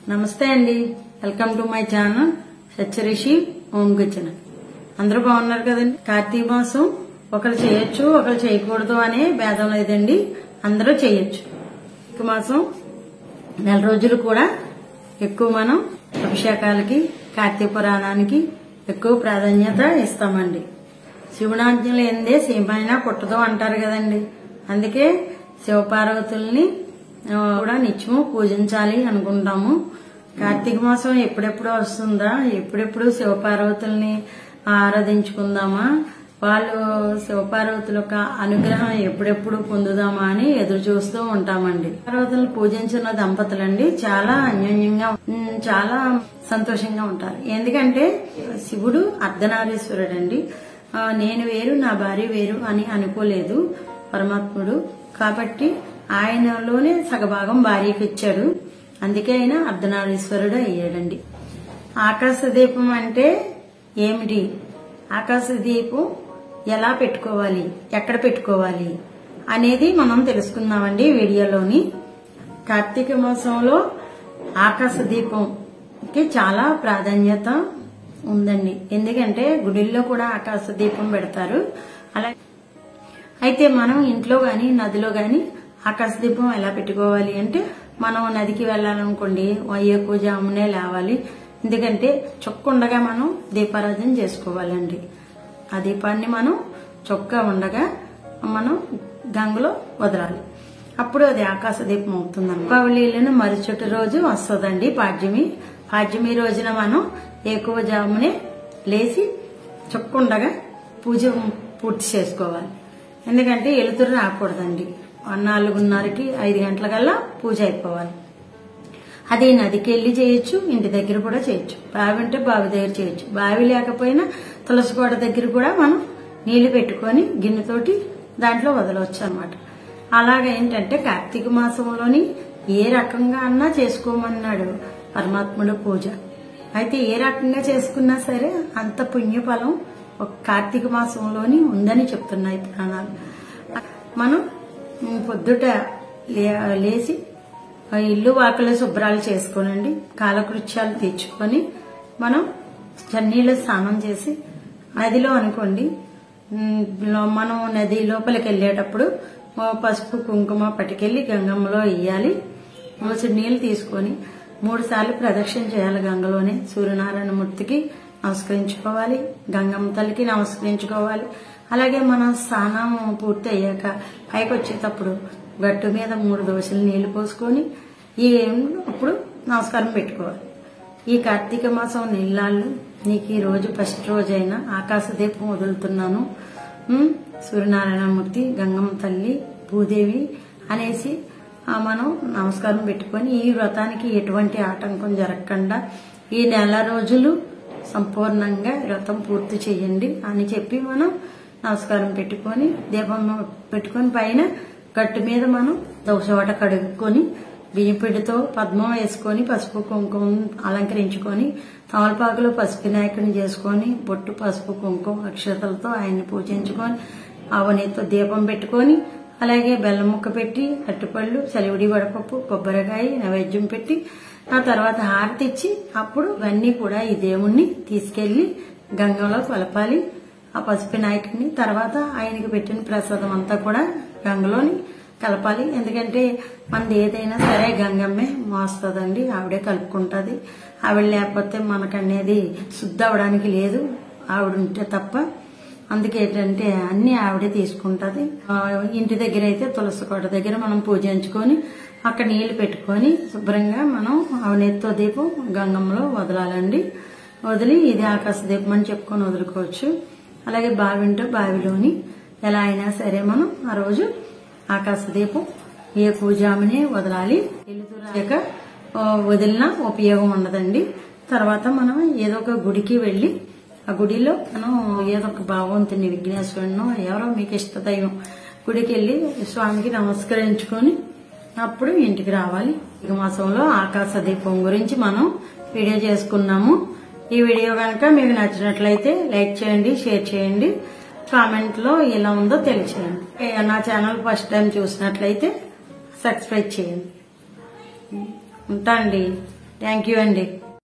నమస్తే అండి welcome to my channel Satyarishi Om kitchen అందరూ బాగున్నారు కదండి కార్తీక మాసం ఒకరు చేయొచ్చు ఒకరు చేయకూడదు అనే భేదం లేదండి అందరూ చేయొచ్చు కార్తీక మాసం నెల రోజులు కూడా ఎక్కువ మనం అభిషేకాలకి కార్తీక పురాణానికి ఎక్కువ ప్రాధాన్యత ఇస్తామండి శివునాజ్ఞలు ఏందే సీమైనా పుట్టదు అంటారు కదండి అందుకే శివపార్వతుల్ని ఆ, కూడా నిత్యము పూజించాలి అనుకుంటాము కార్తీక మాసం ఎప్పుడెప్పుడు వస్తుందా ఎప్పుడెప్పుడు శివపార్వతుల్ని ఆరాధించుకుందామా వాళ్ళు శివపార్వతుల యొక్క అనుగ్రహం ఎప్పుడెప్పుడు పొందుదామా అని ఎదురు చూస్తూ ఉంటామండి పార్వతులను పూజించిన దంపతులండి చాలా అన్యోన్యంగా ఉమ్, చాలా సంతోషంగా ఉంటారు ఎందుకంటే శివుడు అర్ధనారీశ్వరుడు అండి ఆ, నేను వేరు నా భార్య వేరు అని అనుకోలేదు పరమాత్ముడు కాబట్టి ఆయనలోనే సగభాగం భార్యకి ఇచ్చాడు అందుకే ఆయన అర్ధనారీశ్వరుడు అయ్యాడండి ఆకాశ దీపం అంటే ఏమిటి ఆకాశ దీపం ఎలా పెట్టుకోవాలి ఎక్కడ పెట్టుకోవాలి అనేది మనం తెలుసుకుందామండి ఈ వీడియోలోని కార్తీక మాసంలో ఆకాశ దీపంకి చాలా ప్రాధాన్యత ఉందండి ఎందుకంటే గుడిల్లో కూడా ఆకాశ దీపం పెడతారు అలా అయితే మనం ఇంట్లో గాని నదిలో గాని ఆకాశ దీపం ఎలా పెట్టుకోవాలి అంటే మనం నదికి వెళ్ళాలనుకోండి ఎక్కువ జామునే లేవాలి ఎందుకంటే చొక్క ఉండగా మనం దీపారాధన చేసుకోవాలండి ఆ దీపాన్ని మనం చొక్క ఉండగా మనం గంగలో వదలాలి అప్పుడు అది ఆకాశ దీపం అవుతుంది దీపావళిలోని మరుసటి రోజు వస్తుందండి పాడ్యమి పాడ్యమి రోజున మనం ఎక్కువ జామునే లేచి చొక్కుండగా పూజ పూర్తి చేసుకోవాలి ఎందుకంటే ఎలుతురు రాకూడదండి నాలుగున్నరకి ఐదు గంటలకల్లా పూజ అయిపోవాలి అది నదికి వెళ్ళి చేయొచ్చు ఇంటి దగ్గర కూడా చేయొచ్చు బావి ఉంటే బావి దగ్గర చేయొచ్చు బావి లేకపోయినా తులసి కోట దగ్గర కూడా మనం నీళ్లు పెట్టుకొని గిన్నెతోటి దాంట్లో వదలవచ్చు అనమాట అలాగే ఏంటంటే కార్తీక మాసంలోని ఏ రకంగా అన్నా చేసుకోమన్నాడు పరమాత్ముడు పూజ అయితే ఏ రకంగా చేసుకున్నా సరే అంత పుణ్యఫలం ఒక కార్తీక మాసంలోని ఉందని చెప్తున్నాయి పురాణాలు మనం ఉమ్, పొద్దుట లే- లేచి ఆ ఇల్లు వాకిలి శుభ్రాలు చేసుకోనండి కాలకృత్యాలు తీర్చుకొని మనం చన్నీళ్ళ స్నానం చేసి నదిలో అనుకోండి ఉమ్, లో- మనం నది లోపలికి వెళ్ళేటప్పుడు ఓ పసుపు కుంకుమ పట్టుకెళ్ళి గంగమ్మలో వేయాలి మూసి నీళ్లు తీసుకొని మూడు సార్లు ప్రదక్షిణ చేయాలి గంగలోనే సూర్యనారాయణ మూర్తికి నమస్కరించుకోవాలి గంగమ్మ తల్లికి నమస్కరించుకోవాలి అలాగే మనం స్నానం పూర్తి అయ్యాక పైకి వచ్చేటప్పుడు గట్టు మీద మూడు దోశలు నీళ్లు పోసుకొని ఈ అప్పుడు నమస్కారం పెట్టుకోవాలి ఈ కార్తీక మాసం నీళ్ళాళ్ళు నీకు ఈ రోజు ఫస్ట్ రోజైనా ఆకాశ దీపం వదులుతున్నాను ఉమ్, సూర్యనారాయణమూర్తి గంగమ్మ తల్లి భూదేవి అనేసి ఆ, మనం నమస్కారం పెట్టుకొని ఈ వ్రతానికి ఎటువంటి ఆటంకం జరగకుండా ఈ నెల రోజులు సంపూర్ణంగా వ్రతం పూర్తి చేయండి అని చెప్పి మనం నమస్కారం పెట్టుకొని దీపం పెట్టుకొని పైన గట్టు మీద మనం దోశవాట కడుక్కొని బియ్యం పిండితో పద్మం వేసుకొని పసుపు కుంకుమ అలంకరించుకొని తమలపాకులో పసుపు వినాయకుని చేసుకొని బొట్టు పసుపు కుంకుమ అక్షతలతో ఆయన్ని పూజించుకొని ఆవనేతో దీపం పెట్టుకొని అలాగే బెల్లం ముక్క పెట్టి అట్టుపళ్ళు చలివిడి వడపప్పు కొబ్బరికాయ నైవేద్యం పెట్టి ఆ తర్వాత హారతి ఇచ్చి అప్పుడు ఇవన్నీ కూడా ఈ దేవుణ్ణి తీసుకెళ్లి గంగలో కలపాలి ఆ పసుపు నాయకుడిని తర్వాత ఆయనకి పెట్టిన ప్రసాదం అంతా కూడా గంగలోని కలపాలి ఎందుకంటే మనది ఏదైనా సరే గంగమ్మే మోస్తుందండి ఆవిడే కలుపుకుంటుంది ఆవిడ లేకపోతే మనకనేది శుద్ధ అవడానికి లేదు ఆవిడ ఉంటే తప్ప అందుకే ఏంటంటే అన్ని ఆవిడే తీసుకుంటది ఆ, ఇంటి దగ్గర అయితే తులసి కోట దగ్గర మనం పూజించుకొని అక్కడ నీళ్లు పెట్టుకొని శుభ్రంగా మనం అవినెత్తో దీపం గంగమ్మలో వదలాలండి వదిలి ఇది ఆకాశ దీపం అని చెప్పుకొని వదులుకోవచ్చు అలాగే బావి ఉంటే బావిలోని ఎలా అయినా సరే మనం ఆ రోజు ఆకాశ దీపం ఏ పూజామనే వదలాలి వెలుతురాక వదిలినా ఉపయోగం ఉండదండి తర్వాత మనం ఏదో ఒక గుడికి వెళ్ళి ఆ గుడిలో మనం ఏదో ఒక భగవంతుని విఘ్నేశ్వరును ఎవరో మీకు ఇష్ట దైవం గుడికి వెళ్ళి స్వామికి నమస్కరించుకొని అప్పుడు ఇంటికి రావాలి ఈ మాసంలో ఆకాశ దీపం గురించి మనం వీడియో చేసుకున్నాము ఈ వీడియో కనుక మీకు నచ్చినట్లయితే లైక్ చేయండి షేర్ చేయండి కామెంట్ లో ఎలా ఉందో తెలియచేయండి ఏ, నా ఛానల్ ఫస్ట్ టైం చూసినట్లయితే సబ్స్క్రైబ్ చేయండి ఉంటా అండి థ్యాంక్ యూ అండి